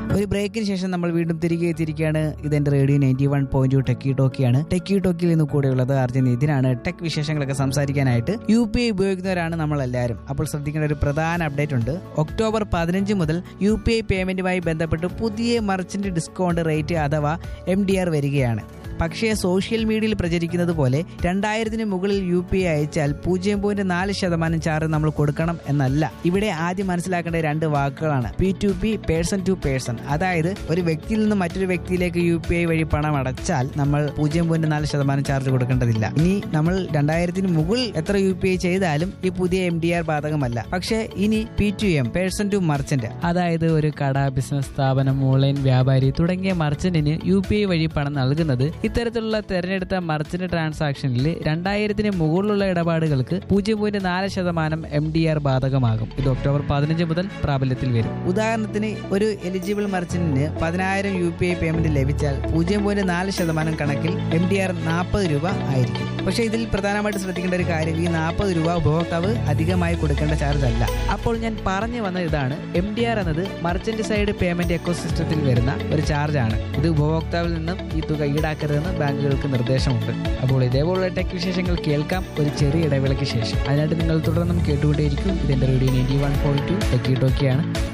ഒരു ബ്രേക്കിന് ശേഷം നമ്മൾ വീണ്ടും തിരികെ എത്തിയിരിക്കുകയാണ് ഇതെന്റെ radio ninety one point two techie ടോക്കിയാണ് ടെക്കി ടോക്കിൽ നിന്ന് കൂടെയുള്ളത് അർജുൻ ഇതിനാണ് ടെക് വിശേഷങ്ങളൊക്കെ സംസാരിക്കാനായിട്ട് യു പി ഐ ഉപയോഗിക്കുന്നവരാണ് നമ്മൾ എല്ലാവരും അപ്പോൾ ശ്രദ്ധിക്കേണ്ട ഒരു പ്രധാന അപ്ഡേറ്റ് ഉണ്ട് ഒക്ടോബർ പതിനഞ്ച് മുതൽ യു പി ഐ പേയ്മെന്റുമായി ബന്ധപ്പെട്ട് പുതിയ മർച്ചന്റ് ഡിസ്കൗണ്ട് റേറ്റ് അഥവാ എം ഡി ആർ വരികയാണ് പക്ഷേ സോഷ്യൽ മീഡിയയിൽ പ്രചരിക്കുന്നത് പോലെ രണ്ടായിരത്തിന് മുകളിൽ യു പി ഐ അയച്ചാൽ പൂജ്യം പോയിന്റ് നാല് ശതമാനം ചാർജ് നമ്മൾ കൊടുക്കണം എന്നല്ല ഇവിടെ ആദ്യം മനസ്സിലാക്കേണ്ട രണ്ട് വാക്കുകളാണ് P to P person to person അതായത് ഒരു വ്യക്തിയിൽ നിന്ന് മറ്റൊരു വ്യക്തിയിലേക്ക് യു പി ഐ വഴി പണം അടച്ചാൽ നമ്മൾ പൂജ്യം പോയിന്റ് നാല് ശതമാനം ചാർജ് കൊടുക്കേണ്ടതില്ല ഇനി നമ്മൾ രണ്ടായിരത്തിന് മുകളിൽ എത്ര യു പി ഐ ചെയ്താലും ഈ പുതിയ എം ഡി ആർ ബാധകമല്ല പക്ഷേ ഇനി P to M person to merchant അതായത് ഒരു കട ബിസിനസ് സ്ഥാപനം ഓൺലൈൻ വ്യാപാരി തുടങ്ങിയ മർച്ചന്റിന് യു പി ഐ വഴി പണം നൽകുന്നത് ഇത്തരത്തിലുള്ള തെരഞ്ഞെടുത്ത മർച്ചന്റ് ട്രാൻസാക്ഷനിൽ രണ്ടായിരത്തിന് മുകളിലുള്ള ഇടപാടുകൾക്ക് പൂജ്യം പോയിന്റ് നാല് ശതമാനം എം ഡി ആർ ബാധകമാകും ഇത് ഒക്ടോബർ പതിനഞ്ച് മുതൽ പ്രാബല്യത്തിൽ വരും ഉദാഹരണത്തിന് ഒരു എലിജിബിൾ മർച്ചന്റിന് പതിനായിരം യു പി ഐ പേയ്മെന്റ് ലഭിച്ചാൽ പൂജ്യം പോയിന്റ് നാല് ശതമാനം കണക്കിൽ എം ഡി ആർ നാൽപ്പത് രൂപ ആയിരിക്കും പക്ഷേ ഇതിൽ പ്രധാനമായിട്ട് ശ്രദ്ധിക്കേണ്ട ഒരു കാര്യം ഈ നാൽപ്പത് രൂപ ഉപഭോക്താവ് അധികമായി കൊടുക്കേണ്ട ചാർജ് അല്ല അപ്പോൾ ഞാൻ പറഞ്ഞു വന്നത് ഇതാണ് എം ഡി ആർ എന്നത് മർച്ചന്റ് സൈഡ് പേയ്മെന്റ് എക്കോസിസ്റ്റത്തിൽ വരുന്ന ഒരു ചാർജാണ് ഇത് ഉപഭോക്താവിൽ നിന്നും ഈ തുക ഈടാക്കരുതെന്ന് ബാങ്കുകൾക്ക് നിർദ്ദേശമുണ്ട് അപ്പോൾ ഇതേപോലുള്ള ടെക് വിശേഷങ്ങൾ കേൾക്കാം ഒരു ചെറിയ ഇടവേളയ്ക്ക് ശേഷം അതിനായിട്ട് നിങ്ങൾ തുടർന്നും കേട്ടുകൊണ്ടേയിരിക്കും ഇതിന്റെ radio ninety one point two techie ടോക്കിയാണ്